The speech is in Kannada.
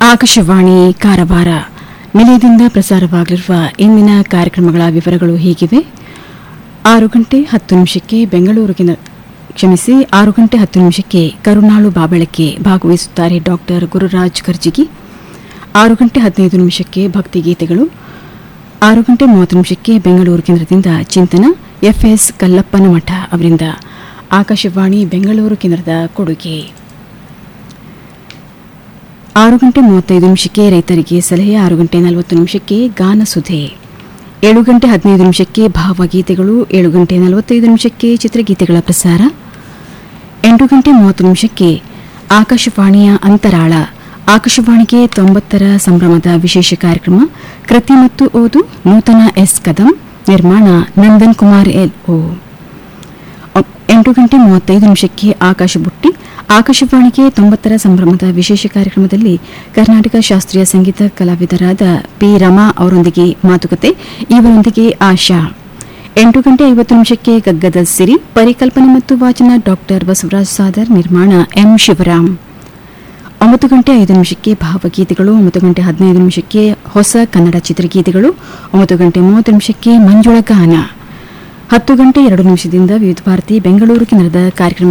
ಆಕಾಶವಾಣಿ ಕಾರವಾರ ನಿಲಯದಿಂದ ಪ್ರಸಾರವಾಗಲಿರುವ ಇಂದಿನ ಕಾರ್ಯಕ್ರಮಗಳ ವಿವರಗಳು ಹೀಗಿವೆ ಆರು ಗಂಟೆ ಹತ್ತು ನಿಮಿಷಕ್ಕೆ ಬೆಂಗಳೂರು ಕೇಂದ್ರ ಕ್ಷಮಿಸಿ ಆರು ಗಂಟೆ ಹತ್ತು ನಿಮಿಷಕ್ಕೆ ಕರುಣಾಳು ಬಾಬೆಳಕ್ಕೆ ಭಾಗವಹಿಸುತ್ತಾರೆ ಡಾಕ್ಟರ್ ಗುರುರಾಜ್ ಕರ್ಜಿಗಿ ಆರು ಗಂಟೆ ಹದಿನೈದು ನಿಮಿಷಕ್ಕೆ ಭಕ್ತಿಗೀತೆಗಳು ಆರು ಗಂಟೆ ಮೂವತ್ತು ನಿಮಿಷಕ್ಕೆ ಬೆಂಗಳೂರು ಕೇಂದ್ರದಿಂದ ಚಿಂತನ ಎಫ್ಎಸ್ ಕಲ್ಲಪ್ಪನ ಮಠ ಅವರಿಂದ ಆಕಾಶವಾಣಿ ಬೆಂಗಳೂರು ಕೇಂದ್ರದ ಕೊಡುಗೆ ಆರು ಗಂಟೆ ಮೂವತ್ತೈದು ನಿಮಿಷಕ್ಕೆ ರೈತರಿಗೆ ಸಲಹೆ ಆರು ಗಂಟೆ ನಲವತ್ತು ನಿಮಿಷಕ್ಕೆ ಗಾನ ಸುಧೆ ಏಳು ಗಂಟೆ ಹದಿನೈದು ನಿಮಿಷಕ್ಕೆ ಭಾವಗೀತೆಗಳು ಏಳು ಗಂಟೆ ನಲವತ್ತೈದು ನಿಮಿಷಕ್ಕೆ ಚಿತ್ರಗೀತೆಗಳ ಪ್ರಸಾರ ಎಂಟು ಗಂಟೆ ಮೂವತ್ತು ನಿಮಿಷಕ್ಕೆ ಆಕಾಶವಾಣಿಯ ಅಂತರಾಳ ಆಕಾಶವಾಣಿಗೆ ತೊಂಬತ್ತರ ಸಂಭ್ರಮದ ವಿಶೇಷ ಕಾರ್ಯಕ್ರಮ ಕೃತಿ ಮತ್ತು ಓದು ನೂತನ ಎಸ್ ಕದಂ ನಿರ್ಮಾಣ ನಂದನ್ ಕುಮಾರ್ ಎಲ್ ಓ ಎಂಟು ಗಂಟೆ ಮೂವತ್ತೈದು ನಿಮಿಷಕ್ಕೆ ಆಕಾಶ ಬುಟ್ಟಿ ಆಕಾಶವಾಣಿಗೆ ತೊಂಬತ್ತರ ಸಂಭ್ರಮದ ವಿಶೇಷ ಕಾರ್ಯಕ್ರಮದಲ್ಲಿ ಕರ್ನಾಟಕ ಶಾಸ್ತ್ರೀಯ ಸಂಗೀತ ಕಲಾವಿದರಾದ ಪಿ ರಮಾ ಅವರೊಂದಿಗೆ ಮಾತುಕತೆ ಇವರೊಂದಿಗೆ ಆಶಾ ಎಂಟು ಗಂಟೆ ಐವತ್ತು ನಿಮಿಷಕ್ಕೆ ಗಗ್ಗದ ಸಿರಿ ಪರಿಕಲ್ಪನೆ ಮತ್ತು ವಾಚನ ಡಾಕ್ಟರ್ ಬಸವರಾಜ್ ಸಾದರ್ ನಿರ್ಮಾಣ ಎಂ ಶಿವರಾಮ್ ಒಂಬತ್ತು ಗಂಟೆ ಐದು ನಿಮಿಷಕ್ಕೆ ಭಾವಗೀತೆಗಳು ಒಂಬತ್ತು ಗಂಟೆ ಹದಿನೈದು ನಿಮಿಷಕ್ಕೆ ಹೊಸ ಕನ್ನಡ ಚಿತ್ರಗೀತೆಗಳು ಒಂಬತ್ತು ಗಂಟೆ ಮೂವತ್ತು ನಿಮಿಷಕ್ಕೆ ಮಂಜುಳ ಗಾನ ಹತ್ತು ಗಂಟೆ ಎರಡು ನಿಮಿಷದಿಂದ ವಿವಿಧ ಭಾರತಿ ಬೆಂಗಳೂರು ಕೇಂದ್ರದ ಕಾರ್ಯಕ್ರಮ